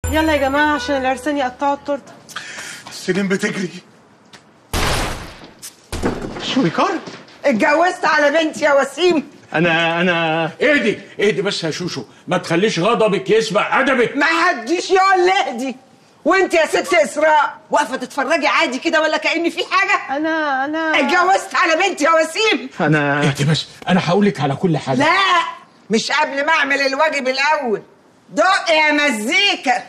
يلا يا جماعه عشان العرسان يقطعوا التورته سليم بتجري شويكار اتجوزت على بنتي يا وسيم انا انا اهدي اهدي بس يا شوشو ما تخليش غضبك يسبق ادبك ما حدش يقول لهدي وانت يا ست اسراء واقفه تتفرجي عادي كده ولا كأن في حاجه انا انا اتجوزت على بنتي يا وسيم انا اهدي بس انا هقول لك على كل حاجه لا مش قبل ما اعمل الواجب الاول دق يا مزيكا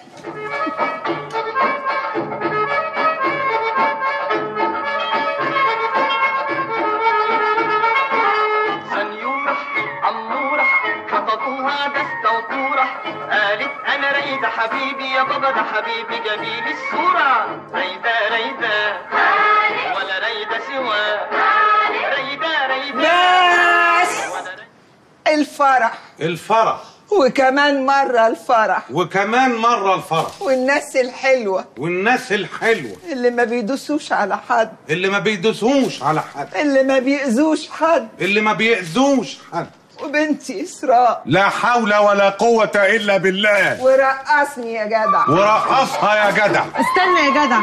سنيورة أمورة خططوها دستة وطورة قالت أنا رايدة حبيبي يا بابا ده حبيبي جميل الصورة رايدة رايدة ولا رايدة سوا رايدة رايدة بس ولا رايدة الفرح الفرح وكمان مرة الفرح وكمان مرة الفرح والناس الحلوة والناس الحلوة اللي ما بيدوسوش على حد اللي ما بيدوسوش على حد اللي ما بيأذوش حد اللي ما بيأذوش حد وبنتي إسراء لا حول ولا قوة إلا بالله ورقصني يا جدع ورقصها يا جدع استنى يا جدع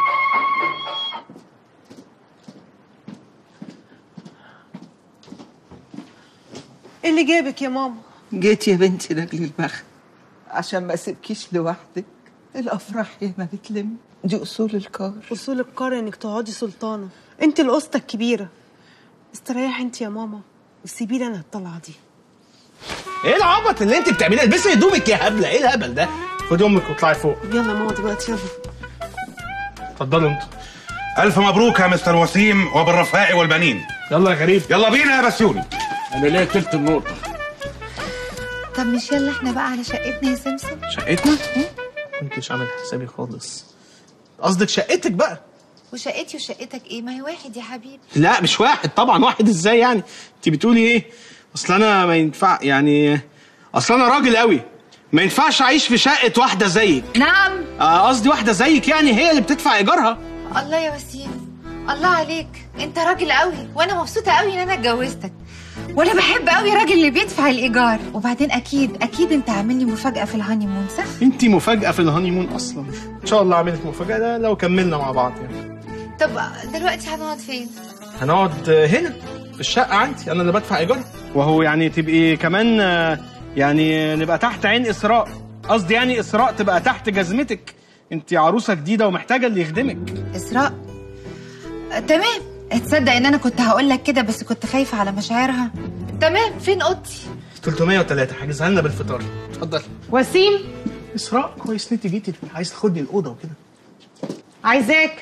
ايه اللي جابك يا ماما جيت يا بنتي لاجل البخت عشان ما اسيبكيش لوحدك الافراح يا ما بتلم دي اصول الكار اصول القرى انك تقعدي سلطانه انت القسطه الكبيره استريحي انت يا ماما وسيبي لي انا الطلعه دي ايه العبط اللي انت بتعمليه البسي هدومك يا هبله ايه الهبل ده خدي امك واطلعي فوق يلا يا ماما دلوقتي يلا اتفضلوا انتوا ألف مبروك يا مستر وسيم وبالرفاء والبنين يلا يا غريب يلا بينا يا بسيوني انا ليا تلت النقطه طب مش يلا احنا بقى على شقتنا يا سمسم شقتنا كنتش عامل حسابي خالص قصدك شقتك بقى وشقتي وشقتك ايه ما هي واحد يا حبيبي لا مش واحد طبعا واحد ازاي يعني انت بتقولي ايه اصل انا ما ينفع يعني اصل انا راجل قوي ما ينفعش اعيش في شقه واحده زيك نعم آه، قصدي واحده زيك يعني هي اللي بتدفع ايجارها الله يا وسيم الله عليك انت راجل قوي وانا مبسوطه قوي ان انا اتجوزتك وانا بحب قوي الراجل اللي بيدفع الايجار وبعدين اكيد اكيد انت عامل لي مفاجاه في الهانيمون صح انت مفاجاه في الهانيمون اصلا ان شاء الله اعمل لك مفاجاه ده لو كملنا مع بعض يعني طب دلوقتي هنقعد فين هنقعد هنا في الشقه عندي انا اللي بدفع ايجارها وهو يعني تبقي كمان آه، يعني نبقى تحت عين اسراء قصدي يعني اسراء تبقى تحت جزمتك انت عروسه جديده ومحتاجه اللي يخدمك اسراء آه، تمام تصدق ان انا كنت هقول لك كده بس كنت خايفه على مشاعرها تمام فين اوضتي 303 حاجزها لنا بالفطار اتفضل وسيم اسراء كويس ان انت جيتي عايز تاخدني الاوضه وكده عايزاك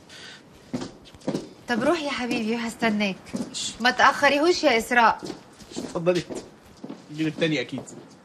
طب روح يا حبيبي وهستناك ما تاخريهوش يا اسراء اتفضلي الجيل التاني اكيد